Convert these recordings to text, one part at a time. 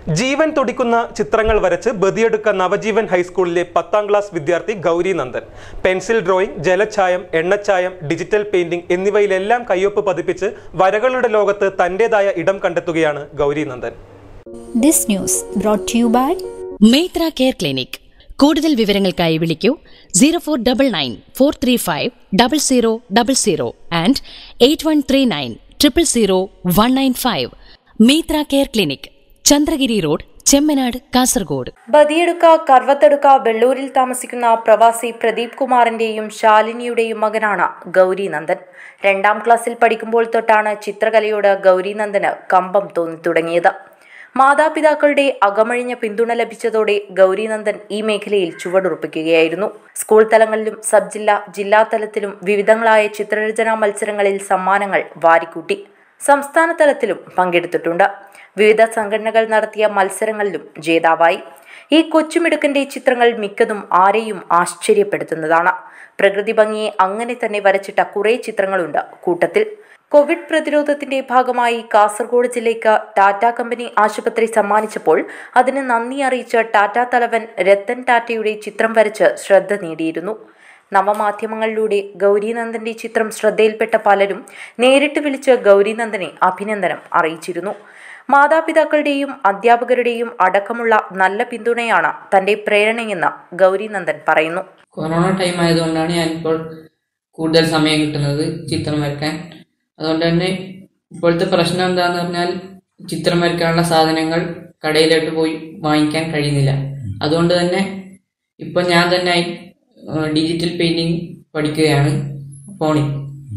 ജീവൻ തുടിക്കുന്ന ചിത്രങ്ങൾ വരച്ച് ബദിയെടുക്ക നവജീവൻ ഹൈസ്കൂളിലെ പത്താം ക്ലാസ് വിദ്യാർത്ഥി ഗൗരി നന്ദൻ പെൻസിൽ ഡ്രോയിങ് ജലഛായം എണ്ണച്ചായം ഡിജിറ്റൽ പെയിന്റിംഗ് എന്നിവയിലെല്ലാം കയ്യൊപ്പ് പതിപ്പിച്ച് വരകളുടെ ലോകത്ത് തന്റേതായ ഇടം കണ്ടെത്തുകയാണ് Gauri Nandan This news brought to you by Methra care clinic കൂടുതൽ വിവരങ്ങൾക്കായി വിളിക്കൂ zero four double nine four three five double zero double zero and eight one three nine triple zero one nine five Methra care clinic Chandragiri road Chemmanad Kasaragod Badiyadka Karvathedukka വെള്ളൂരിൽ താമസിക്കുന്ന പ്രവാസി പ്രദീപ് കുമാറിന്റെയും ശാലിനിയുടെയും മകനാണ് ഗൗരി നന്ദൻ രണ്ടാം ക്ലാസ്സിൽ പഠിക്കുമ്പോൾ തൊട്ടാണ് ചിത്രകലയോട് ഗൗരി നന്ദന് കമ്പം തോന്നി തുടങ്ങിയത് മാതാപിതാക്കളുടെ അകമഴിഞ്ഞ പിന്തുണ ലഭിച്ചതോടെ ഗൗരിനന്ദൻ ഈ മേഖലയിൽ ചുവടുറപ്പിക്കുകയായിരുന്നു സ്കൂൾ തലങ്ങളിലും സബ് ജില്ലാ ജില്ലാ തലത്തിലും വിവിധങ്ങളായ ചിത്രരചനാ മത്സരങ്ങളിൽ സമ്മാനങ്ങൾ വാരിക്കൂട്ടി സംസ്ഥാന തലത്തിലും പങ്കെടുത്തിട്ടുണ്ട് വിവിധ സംഘടനകൾ നടത്തിയ മത്സരങ്ങളിലും ജേതാവായി ഈ കൊച്ചുമിടുക്കന്റെ ചിത്രങ്ങൾ മിക്കതും ആരെയും ആശ്ചര്യപ്പെടുത്തുന്നതാണ് പ്രകൃതി ഭംഗിയെ അങ്ങനെ തന്നെ വരച്ചിട്ട കുറേ ചിത്രങ്ങളുണ്ട് കൂട്ടത്തിൽ കോവിഡ് പ്രതിരോധത്തിന്റെ ഭാഗമായി കാസർഗോഡ് ജില്ലയ്ക്ക് ടാറ്റ കമ്പനി ആശുപത്രി സമ്മാനിച്ചപ്പോൾ അതിന് നന്ദി അറിയിച്ച ടാറ്റ തലവൻ രത്തൻ ടാറ്റയുടെ ചിത്രം വരച്ച് ശ്രദ്ധ നേടിയിരുന്നു നവമാധ്യമങ്ങളിലൂടെ ഗൗരീനന്ദന്റെ ചിത്രം ശ്രദ്ധയിൽപ്പെട്ട പലരും നേരിട്ട് വിളിച്ച് ഗൗരീനന്ദനെ അഭിനന്ദനം അറിയിച്ചിരുന്നു മാതാപിതാക്കളുടെയും അധ്യാപകരുടെയും അടക്കമുള്ള നല്ല പിന്തുണയാണ് തന്റെ പ്രേരണയെന്ന് ഗൗരീനന്ദൻ പറയുന്നു കൊറോണ ടൈം ആയതുകൊണ്ടാണ് ഞാനിപ്പോൾ കൂടുതൽ സമയം കിട്ടുന്നത് ചിത്രം വരയ്ക്കാൻ അതുകൊണ്ട് തന്നെ ഇപ്പോഴത്തെ പ്രശ്നം എന്താന്ന് പറഞ്ഞാൽ ചിത്രം വരയ്ക്കാനുള്ള സാധനങ്ങൾ കടയിലോട്ട് പോയി വാങ്ങിക്കാൻ കഴിയുന്നില്ല അതുകൊണ്ട് തന്നെ ഇപ്പൊ ഞാൻ തന്നെ ഡിജിറ്റൽ പെയിന്റിംഗ് പഠിക്കുകയാണ് ഫോണിൽ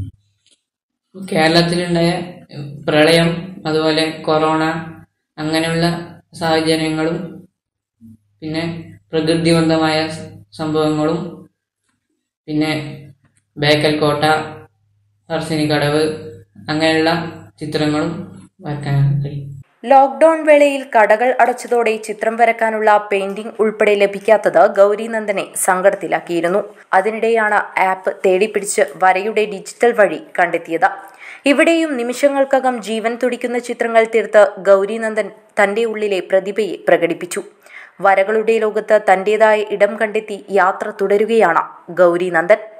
കേരളത്തിലുണ്ടായ പ്രളയം അതുപോലെ കൊറോണ അങ്ങനെയുള്ള സാഹചര്യങ്ങളും പിന്നെ പ്രകൃതിബന്ധമായ സംഭവങ്ങളും പിന്നെ ബേക്കൽ കോട്ട പറശ്ശിനിക്കടവ് അങ്ങനെയുള്ള ചിത്രങ്ങളും വരയ്ക്കാൻ കഴിയും ലോക്ഡൌൺ വേളയിൽ കടകൾ അടച്ചതോടെ ചിത്രം വരക്കാനുള്ള പെയിന്റിംഗ് ഉൾപ്പെടെ ലഭിക്കാത്തത് ഗൗരീനന്ദനെ സങ്കടത്തിലാക്കിയിരുന്നു അതിനിടെയാണ് ആപ്പ് തേടിപ്പിടിച്ച് വരയുടെ ഡിജിറ്റൽ വഴി കണ്ടെത്തിയത് ഇവിടെയും നിമിഷങ്ങൾക്കകം ജീവൻ തുടിക്കുന്ന ചിത്രങ്ങൾ തീർത്ത് ഗൗരീനന്ദൻ തന്റെ ഉള്ളിലെ പ്രതിഭയെ പ്രകടിപ്പിച്ചു വരകളുടെ ലോകത്ത് തന്റേതായ ഇടം കണ്ടെത്തി യാത്ര തുടരുകയാണ് ഗൗരീനന്ദൻ